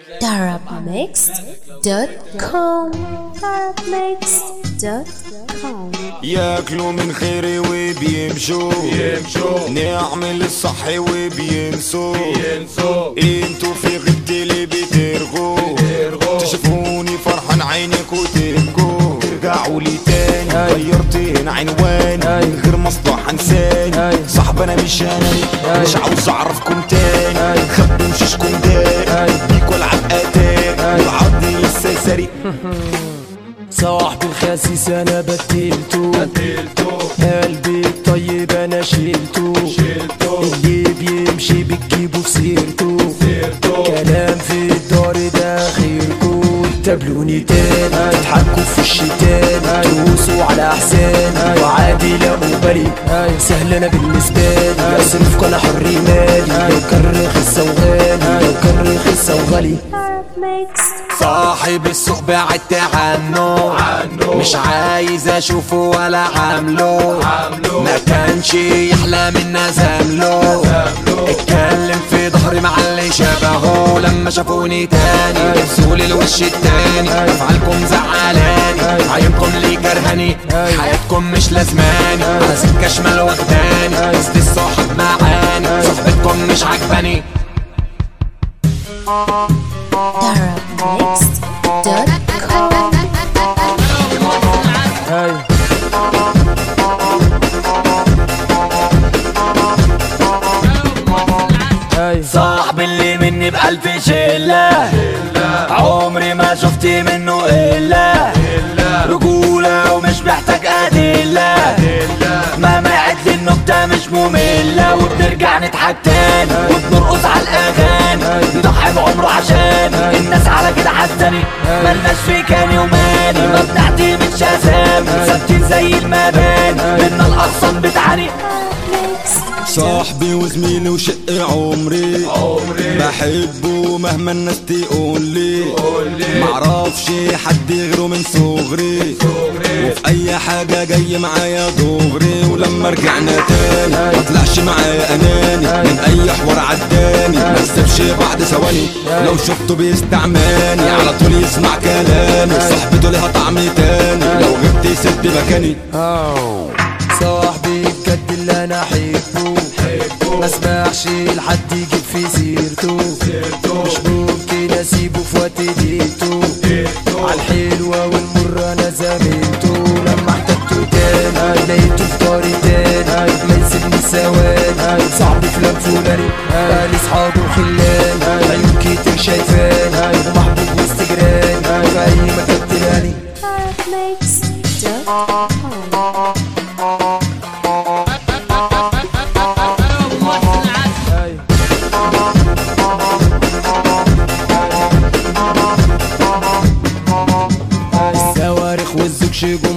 darabmixed.com darabmixed.com ياكلوا من خيري وبيمشوا يمشوا نعمل الصح وبينسوا ينسوا انتوا في غيبتي اللي بترغوا بترغوا. تشوفوني فرحان عينك وتبكوا ترجعوا لي تاني أي. غيرت هنا عنواني أي. غير مصلحة انساني أي. صاحب انا مش اناني أي. مش عاوز اعرفكم تاني أي. خبوا مشيشكم داري أي. بيكوا العب اتاري أي. والعرض لسه ساري صاحبي الخسيس انا بدلته قتلته قلبي الطيب انا شلته شلته اللي بيمشي بتجيبه في سيرته سيرته كلام في الدار ده خيركو تقابلوني تاني تضحكوا في الشتان تروسوا على احسان وعادي لا مبالي سهل انا بالنسبه لي اصرف كل حر مالي لو كان رخيص وغالي لو كان رخيص وغالي darabmixed صاحب السوق بعدت عنه عنه. مش عايز اشوفه ولا عامله عامله. ما كانش يحلى منا زمله زمله. اتكلم في ظهري مع اللي شبهه لما شافوني تاني لبسوا لي الوش التاني افعالكم زعلاني عينكم ليه كرهاني حياتكم مش لازماني على سكه شمال واخداني قصدي الصاحب معاني صحبتكم مش عجباني darabmixed.com هاي هاي صاحب اللي مني بألف شلة عمري ما شفت منه إلا رجولة ومش محتاج أدلة ما معد لي النكتة مش مملة وبنرجع نضحك تاني وبنرقص على الأغاني يضحي بعمره عشان الناس على كده حزاني ملناش في كاني وماني ما بنعتمدش أسامي ثابتين زي المباني منا الأغصان بتعاني darabmixed صاحبي وزميلي وشق عمري عمري بحبه مهما الناس تقول لي قولي. معرفش حد غيره من صغري صغري. وفي اي حاجة جاي معايا دغري ولما رجعنا تاني مطلعش معايا اناني من اي حوار عداني ما تسيبش بعد ثواني لو شفته بيستعماني على طول يسمع كلامي صاحبته ليها طعم تاني لو غبت يسد مكاني أو. صاحبي بجد اللي انا احبه ما اسمعش لحد يجيب في سيرته مش ممكن اسيبه في وقت ديته عالحلوة والمرة انا زميلته لما احتجته تاني لقيته في داري تاني ما يسيبني ثواني صاحبي فلان فلاني لي صحابه وخلان عيون كتير شايفاني ومحبوب وسط جيراني في اي مكان تلاني darabmixed.com هاي الصواريخ والزوج جم